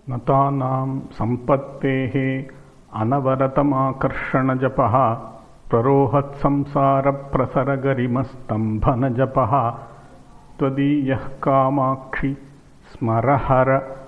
नतानां सम्पत्तेः अनवरतमाकर्षणजपः प्ररोहत्संसारप्रसरगरिमस्तम्भनजपः त्वदीयः कामाक्षि स्मरहर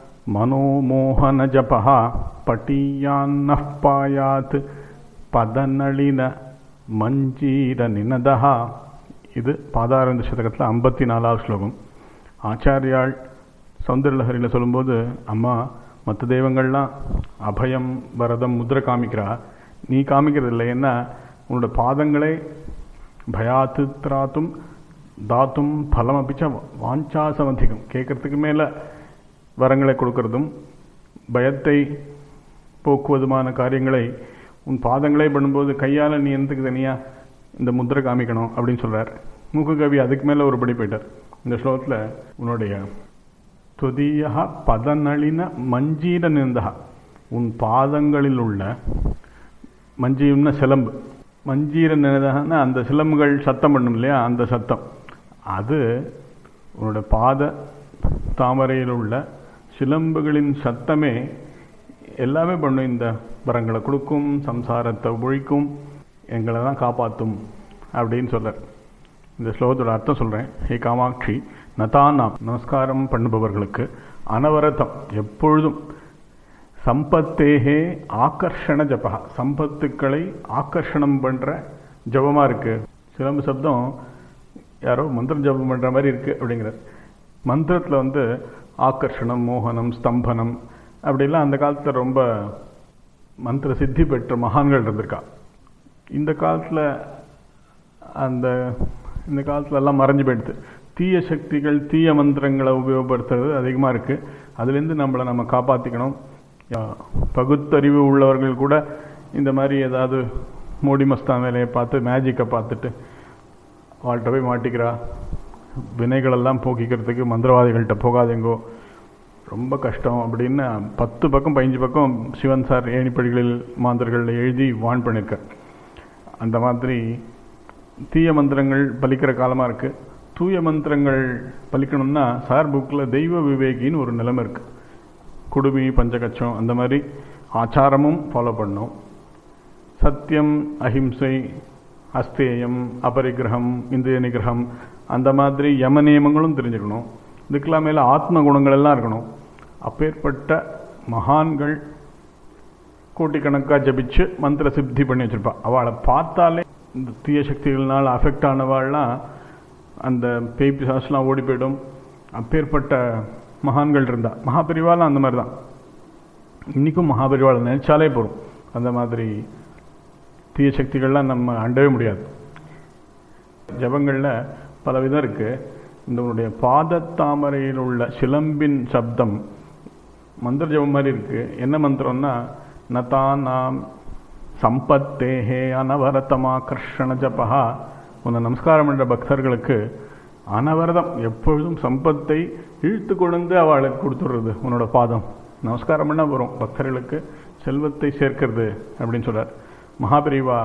मनोमोहनजपः पटीयान्नः पायात् பதநளின மஞ்சீர நினதா இது பாதாரந்த சதகத்தில் ஐம்பத்தி நாலாவது ஸ்லோகம் ஆச்சாரியாள் சௌந்தரலஹரியில் சொல்லும்போது அம்மா மற்ற தெய்வங்கள்லாம் அபயம் வரதம் முத்திரை காமிக்கிறா நீ காமிக்கிறது இல்லை ஏன்னா உன்னோட பாதங்களை பயாத்து திராத்தும் தாத்தும் பலம் அப்பிச்ச வாஞ்சாசமதிகம் கேட்கறதுக்கு மேலே வரங்களை கொடுக்கறதும் பயத்தை போக்குவதுமான காரியங்களை உன் பாதங்களே பண்ணும்போது கையால் நீ எந்தக்கு தனியாக இந்த முத்திரை காமிக்கணும் அப்படின்னு சொல்கிறார் மூக்கு கவி அதுக்கு மேலே ஒரு படி போயிட்டார் இந்த ஸ்லோகத்தில் உன்னுடைய துதியா பதநளின மஞ்சீர நிறந்தா உன் பாதங்களில் உள்ள மஞ்சீம்னா சிலம்பு மஞ்சீர நிறதகன்னா அந்த சிலம்புகள் சத்தம் பண்ணும் இல்லையா அந்த சத்தம் அது உன்னோட பாத தாமரையில் உள்ள சிலம்புகளின் சத்தமே எல்லாமே பண்ணும் இந்த வரங்களை கொடுக்கும் சம்சாரத்தை ஒழிக்கும் எங்களை தான் காப்பாற்றும் அப்படின்னு சொல்கிறார் இந்த ஸ்லோகத்தோட அர்த்தம் சொல்கிறேன் ஹே காமாட்சி நதானாம் நமஸ்காரம் பண்ணுபவர்களுக்கு அனவரதம் எப்பொழுதும் சம்பத்தேகே ஆக்கர்ஷண ஜபா சம்பத்துக்களை ஆக்கர்ஷணம் பண்ணுற ஜபமாக இருக்குது சிலம்பு சப்தம் யாரோ மந்திரம் ஜபம் பண்ணுற மாதிரி இருக்குது அப்படிங்கிறார் மந்திரத்தில் வந்து ஆக்கர்ஷணம் மோகனம் ஸ்தம்பனம் அப்படிலாம் அந்த காலத்தில் ரொம்ப மந்திர சித்தி பெற்ற மகான்கள் இருந்திருக்கா இந்த காலத்தில் அந்த இந்த காலத்துல எல்லாம் மறைஞ்சு போயிடுது தீய சக்திகள் தீய மந்திரங்களை உபயோகப்படுத்துறது அதிகமாக இருக்குது அதுலேருந்து நம்மளை நம்ம காப்பாற்றிக்கணும் பகுத்தறிவு உள்ளவர்கள் கூட இந்த மாதிரி ஏதாவது மோடி மஸ்தான் வேலையை பார்த்து மேஜிக்கை பார்த்துட்டு வாழ்கிட்ட போய் மாட்டிக்கிறா வினைகளெல்லாம் போக்கிக்கிறதுக்கு மந்திரவாதிகள்கிட்ட போகாதேங்கோ ரொம்ப கஷ்டம் அப்படின்னு பத்து பக்கம் பதினஞ்சு பக்கம் சிவன் சார் ஏணிப்படிகளில் மாந்தர்களில் எழுதி வான் பண்ணியிருக்கார் அந்த மாதிரி தீய மந்திரங்கள் பலிக்கிற காலமாக இருக்குது தூய மந்திரங்கள் பலிக்கணும்னா சார் புக்கில் தெய்வ விவேகின்னு ஒரு நிலைமை இருக்குது குடுமி பஞ்சகச்சம் அந்த மாதிரி ஆச்சாரமும் ஃபாலோ பண்ணோம் சத்தியம் அஹிம்சை அஸ்தேயம் அபரிகிரகம் இந்திரிய நிகிரகம் அந்த மாதிரி யம நியமங்களும் தெரிஞ்சுக்கணும் இதுக்கெல்லாம் மேலே ஆத்ம குணங்கள் எல்லாம் இருக்கணும் அப்பேற்பட்ட மகான்கள் கோட்டிக்கணக்காக ஜபிச்சு மந்திர சித்தி பண்ணி வச்சிருப்பா அவளை பார்த்தாலே இந்த தீய சக்திகள்னால் அஃபெக்ட் ஆனவாள்லாம் அந்த பேய் பிசாஸ்லாம் ஓடி போயிடும் அப்பேற்பட்ட மகான்கள் இருந்தா மகாபெரிவாலும் அந்த மாதிரி தான் இன்றைக்கும் மகாபெரிவாளை நினைச்சாலே போகும் அந்த மாதிரி தீய சக்திகள்லாம் நம்ம அண்டவே முடியாது ஜபங்களில் பல விதம் இருக்குது இந்த உன்னுடைய பாதத்தாமரையில் உள்ள சிலம்பின் சப்தம் மந்திர ஜபம் மாதிரி இருக்குது என்ன மந்திரம்னா நதான் நாம் சம்பத்தேஹே அனவரதமாகர்ஷண ஜபா உன்னை நமஸ்காரம் என்ற பக்தர்களுக்கு அனவரதம் எப்பொழுதும் சம்பத்தை இழுத்து கொண்டு அவளுக்கு கொடுத்துடுறது உன்னோட பாதம் நமஸ்காரம் பண்ண வரும் பக்தர்களுக்கு செல்வத்தை சேர்க்கிறது அப்படின்னு சொல்கிறார் மகாபிரிவா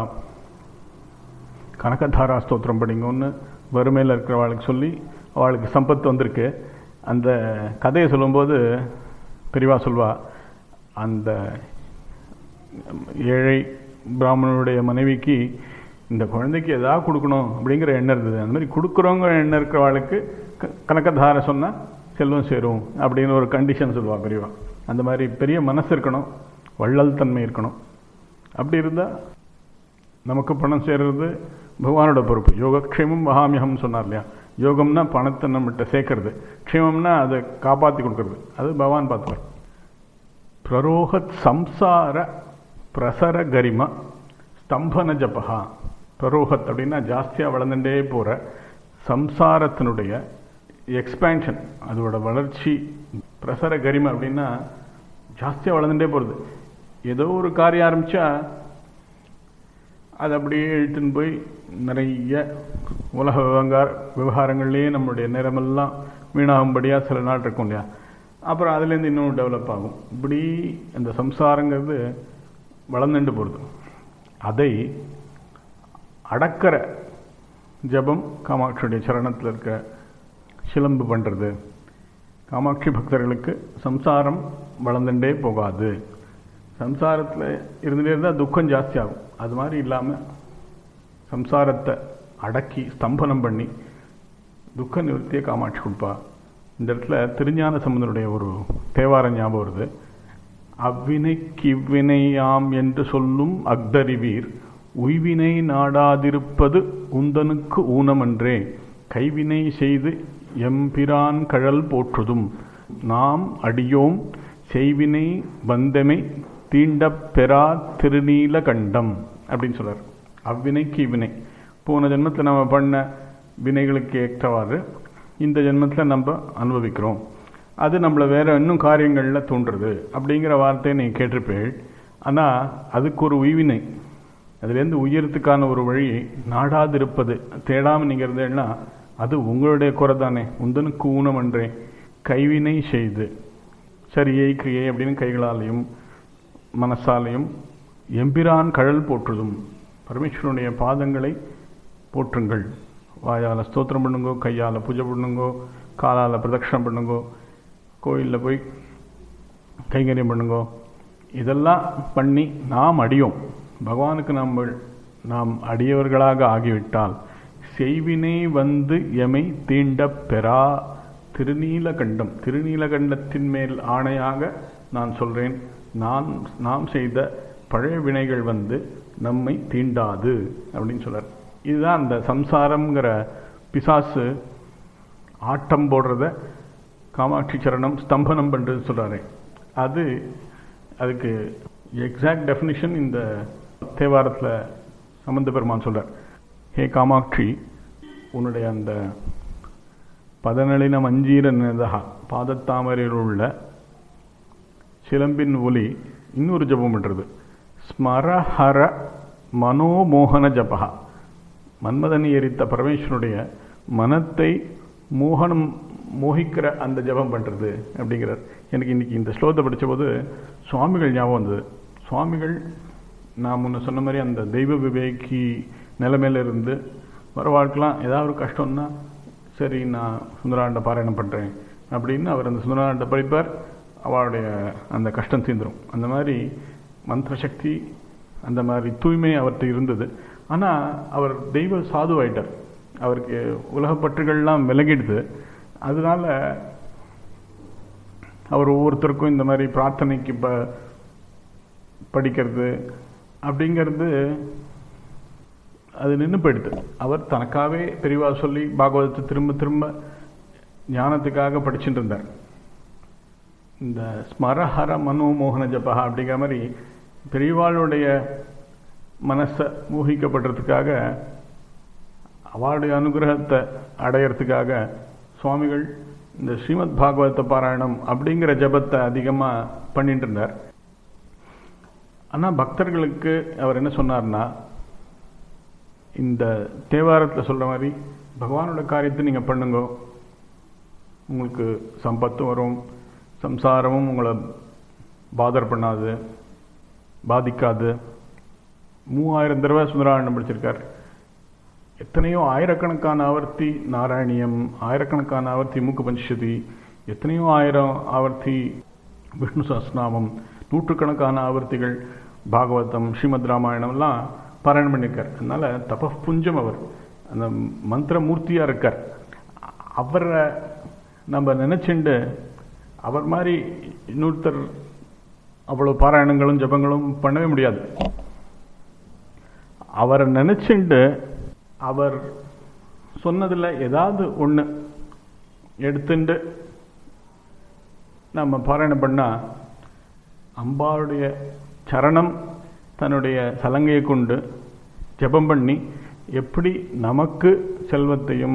கனகதாரா ஸ்தோத்திரம் படிங்கன்னு வறுமையில் இருக்கிறவளுக்கு சொல்லி அவளுக்கு சம்பத்து வந்திருக்கு அந்த கதையை சொல்லும்போது பெரியவா சொல்வா அந்த ஏழை பிராமணனுடைய மனைவிக்கு இந்த குழந்தைக்கு எதாவது கொடுக்கணும் அப்படிங்கிற எண்ணம் இருந்தது அந்த மாதிரி கொடுக்குறவங்க எண்ணம் இருக்கிறவாளுக்கு கணக்கதார சொன்னால் செல்வம் சேரும் அப்படின்னு ஒரு கண்டிஷன் சொல்லுவா பெரியவா அந்த மாதிரி பெரிய மனசு இருக்கணும் வள்ளல் தன்மை இருக்கணும் அப்படி இருந்தால் நமக்கு பணம் சேர்றது பகவானோட பொறுப்பு யோகக்ஷேமம் மகாமியகம் சொன்னார் இல்லையா யோகம்னா பணத்தை நம்மகிட்ட சேர்க்கறது க்ஷேமம்னா அதை காப்பாற்றி கொடுக்கறது அது பகவான் பார்த்துவார் பிரரோகத் சம்சார பிரசர கரிம ஸ்தம்பன ஜபகா பிரரோகத் அப்படின்னா ஜாஸ்தியாக வளர்ந்துட்டே போகிற சம்சாரத்தினுடைய எக்ஸ்பேன்ஷன் அதோட வளர்ச்சி பிரசர கரிம அப்படின்னா ஜாஸ்தியாக வளர்ந்துட்டே போகிறது ஏதோ ஒரு காரியம் ஆரம்பித்தா அது அப்படியே இழுத்துன்னு போய் நிறைய உலக விவகார விவகாரங்கள்லேயே நம்மளுடைய நேரமெல்லாம் வீணாகும்படியாக சில நாள் இருக்கும் இல்லையா அப்புறம் அதுலேருந்து இன்னும் டெவலப் ஆகும் இப்படி இந்த சம்சாரங்கிறது வளர்ந்துட்டு போகிறது அதை அடக்கிற ஜபம் காமாட்சியுடைய சரணத்தில் இருக்க சிலம்பு பண்ணுறது காமாட்சி பக்தர்களுக்கு சம்சாரம் வளர்ந்துட்டே போகாது சம்சாரத்தில் இருந்துகிட்டே இருந்தால் துக்கம் ஜாஸ்தி ஆகும் அது மாதிரி இல்லாமல் சம்சாரத்தை அடக்கி ஸ்தம்பனம் பண்ணி துக்க நிவர்த்தியை காமாட்சி கொடுப்பா இந்த இடத்துல திருஞான சம்பந்தனுடைய ஒரு தேவார ஞாபகம் வருது அவ்வினைக்கு இவ்வினையாம் என்று சொல்லும் அக்தறிவீர் உய்வினை நாடாதிருப்பது உந்தனுக்கு ஊனமன்றே கைவினை செய்து எம்பிரான் கழல் போற்றுதும் நாம் அடியோம் செய்வினை வந்தமை தீண்டப் பெறா திருநீல கண்டம் அப்படின்னு சொல்றார் அவ்வினைக்கு இவ்வினை போன ஜென்மத்தில் நம்ம பண்ண வினைகளுக்கு ஏற்றவாறு இந்த ஜென்மத்தில் நம்ம அனுபவிக்கிறோம் அது நம்மளை வேற இன்னும் காரியங்களில் தூண்டுறது அப்படிங்கிற வார்த்தையை நீங்கள் கேட்டிருப்பேள் ஆனால் அதுக்கு ஒரு உய்வினை அதுலேருந்து உயரத்துக்கான ஒரு வழி நாடாதிருப்பது தேடாமல் நீங்கள் இருந்தேன்னா அது உங்களுடைய குறை தானே உந்தனுக்கு ஊனமன்றே கைவினை செய்து சரியை கிரியை அப்படின்னு கைகளாலையும் மனசாலையும் எம்பிரான் கழல் போற்றுதும் பரமேஸ்வரனுடைய பாதங்களை போற்றுங்கள் வாயால் ஸ்தோத்திரம் பண்ணுங்கோ கையால் பூஜை பண்ணுங்கோ காலால் பிரதட்சணம் பண்ணுங்கோ கோயிலில் போய் கைங்கரியம் பண்ணுங்கோ இதெல்லாம் பண்ணி நாம் அடியோம் பகவானுக்கு நம்ம நாம் அடியவர்களாக ஆகிவிட்டால் செய்வினை வந்து எமை தீண்ட பெறா திருநீலகண்டம் திருநீலகண்டத்தின் மேல் ஆணையாக நான் சொல்றேன் நான் நாம் செய்த பழைய வினைகள் வந்து நம்மை தீண்டாது அப்படின்னு சொல்றார் இதுதான் அந்த சம்சாரம்ங்கிற பிசாசு ஆட்டம் போடுறத காமாட்சி சரணம் ஸ்தம்பனம் பண்ணுறது சொல்கிறாரு அது அதுக்கு எக்ஸாக்ட் டெஃபினிஷன் இந்த தேவாரத்தில் சம்பந்த பெருமான் சொல்கிறார் ஹே காமாட்சி உன்னுடைய அந்த பதநளின மஞ்சீர நிதகா பாதத்தாமரையில் உள்ள சிலம்பின் ஒலி இன்னொரு ஜபம் பண்ணுறது ஸ்மரஹர மனோமோகன ஜபகா மன்மதனை எரித்த பரமேஸ்வருடைய மனத்தை மோகனம் மோகிக்கிற அந்த ஜபம் பண்ணுறது அப்படிங்கிறார் எனக்கு இன்னைக்கு இந்த ஸ்லோகத்தை படித்தபோது சுவாமிகள் ஞாபகம் வந்தது சுவாமிகள் நான் முன்ன சொன்ன மாதிரி அந்த தெய்வ விவேகி நிலைமையில இருந்து வர வாழ்க்கலாம் ஏதாவது ஒரு கஷ்டம்னா சரி நான் சுந்தராண்ட பாராயணம் பண்ணுறேன் அப்படின்னு அவர் அந்த சுந்தராண்ட படிப்பார் அவருடைய அந்த கஷ்டம் தீந்துரும் அந்த மாதிரி மந்திர சக்தி அந்த மாதிரி தூய்மை அவர்கிட்ட இருந்தது ஆனால் அவர் தெய்வ சாதுவாயிட்டார் அவருக்கு உலகப்பற்றுகள்லாம் விலகிடுது அதனால அவர் ஒவ்வொருத்தருக்கும் இந்த மாதிரி பிரார்த்தனைக்கு ப படிக்கிறது அப்படிங்கிறது அது நின்று போயிடுது அவர் தனக்காகவே பெரியவா சொல்லி பாகவதத்தை திரும்ப திரும்ப ஞானத்துக்காக படிச்சுட்டு இருந்தார் இந்த ஸ்மரஹர மனோமோகன ஜபஹா அப்படிங்கிற மாதிரி பெரியவாளுடைய மனசை மோகிக்கப்படுறதுக்காக அவளுடைய அனுகிரகத்தை அடையிறதுக்காக சுவாமிகள் இந்த ஸ்ரீமத் பாகவத பாராயணம் அப்படிங்கிற ஜபத்தை அதிகமாக பண்ணிட்டு இருந்தார் ஆனால் பக்தர்களுக்கு அவர் என்ன சொன்னார்னா இந்த தேவாரத்தில் சொல்கிற மாதிரி பகவானோட காரியத்தை நீங்கள் பண்ணுங்க உங்களுக்கு சம்பத்தும் வரும் சம்சாரமும் உங்களை பாதர் பண்ணாது பாதிக்காது மூவாயிரம் தடவை சுந்தராயணம் படிச்சிருக்கார் எத்தனையோ ஆயிரக்கணக்கான ஆவர்த்தி நாராயணியம் ஆயிரக்கணக்கான ஆவர்த்தி மூக்கு பஞ்சதி எத்தனையோ ஆயிரம் ஆவர்த்தி விஷ்ணு சஹஸ்நாமம் நூற்றுக்கணக்கான ஆவர்த்திகள் பாகவதம் ஸ்ரீமத் ராமாயணம்லாம் பாராயணம் பண்ணியிருக்கார் அதனால தப புஞ்சம் அவர் அந்த மந்திர மூர்த்தியாக இருக்கார் அவரை நம்ம நினைச்சுண்டு அவர் மாதிரி இன்னொருத்தர் அவ்வளோ பாராயணங்களும் ஜபங்களும் பண்ணவே முடியாது அவரை நினைச்சுண்டு அவர் சொன்னதில் ஏதாவது ஒன்று எடுத்துட்டு நம்ம பாராயணம் பண்ணால் அம்பாளுடைய சரணம் தன்னுடைய சலங்கையை கொண்டு ஜெபம் பண்ணி எப்படி நமக்கு செல்வத்தையும்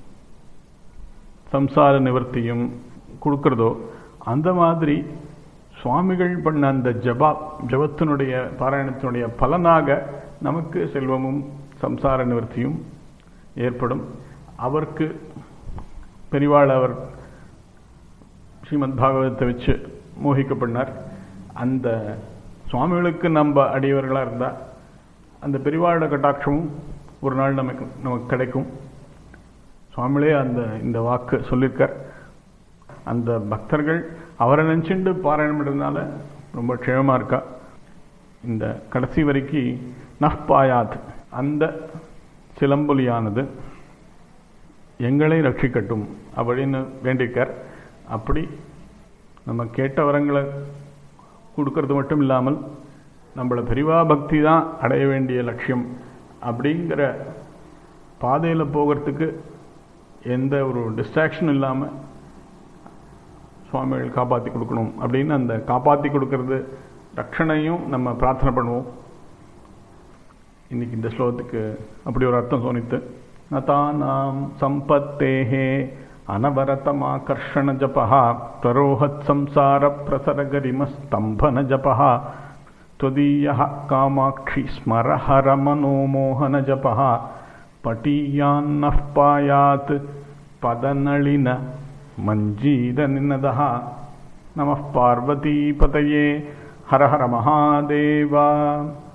சம்சார நிவர்த்தியும் கொடுக்கிறதோ அந்த மாதிரி சுவாமிகள் பண்ண அந்த ஜபா ஜபத்தினுடைய பாராயணத்தினுடைய பலனாக நமக்கு செல்வமும் சம்சார நிவர்த்தியும் ஏற்படும் அவருக்கு பெரிவாள் அவர் ஸ்ரீமத் பாகவதத்தை வச்சு மோகிக்கப்பட்டார் அந்த சுவாமிகளுக்கு நம்ம அடியவர்களாக இருந்தால் அந்த பெரிவாளோட கட்டாட்சமும் ஒரு நாள் நமக்கு நமக்கு கிடைக்கும் சுவாமிகளே அந்த இந்த வாக்கு சொல்லியிருக்கார் அந்த பக்தர்கள் அவரை நினச்சிண்டு பாராயணம் பண்ணுறதுனால ரொம்ப க்ஷேமமாக இருக்கா இந்த கடைசி வரைக்கும் நஃபாயாத் அந்த சிலம்பொலியானது எங்களை ரட்சிக்கட்டும் அப்படின்னு வேண்டிக்கார் அப்படி நம்ம கேட்ட வரங்களை கொடுக்கறது மட்டும் இல்லாமல் நம்மளை பெரிவா பக்தி தான் அடைய வேண்டிய லட்சியம் அப்படிங்கிற பாதையில் போகிறதுக்கு எந்த ஒரு டிஸ்ட்ராக்ஷனும் இல்லாமல் சுவாமிகள் காப்பாற்றி கொடுக்கணும் அப்படின்னு அந்த காப்பாற்றி கொடுக்கறது ரட்சணையும் நம்ம பிரார்த்தனை பண்ணுவோம் இன்னைக்கு இந்த ஸ்லோகத்துக்கு அப்படி ஒரு அர்த்தம் சோனித்து நதானாம் சம்பத்தேஹே அனவரதமாகர்ஷண ஜபா त्वरोहत् संसार प्रसरगरिमस्तम्भन जपः त्वदीयः कामाक्षि स्मर हर मनोमोहन जपः पटीयान्नः पायात् पदनलिन मञ्जीरनिनदः नमः पार्वतीपतये हर हर महादेवा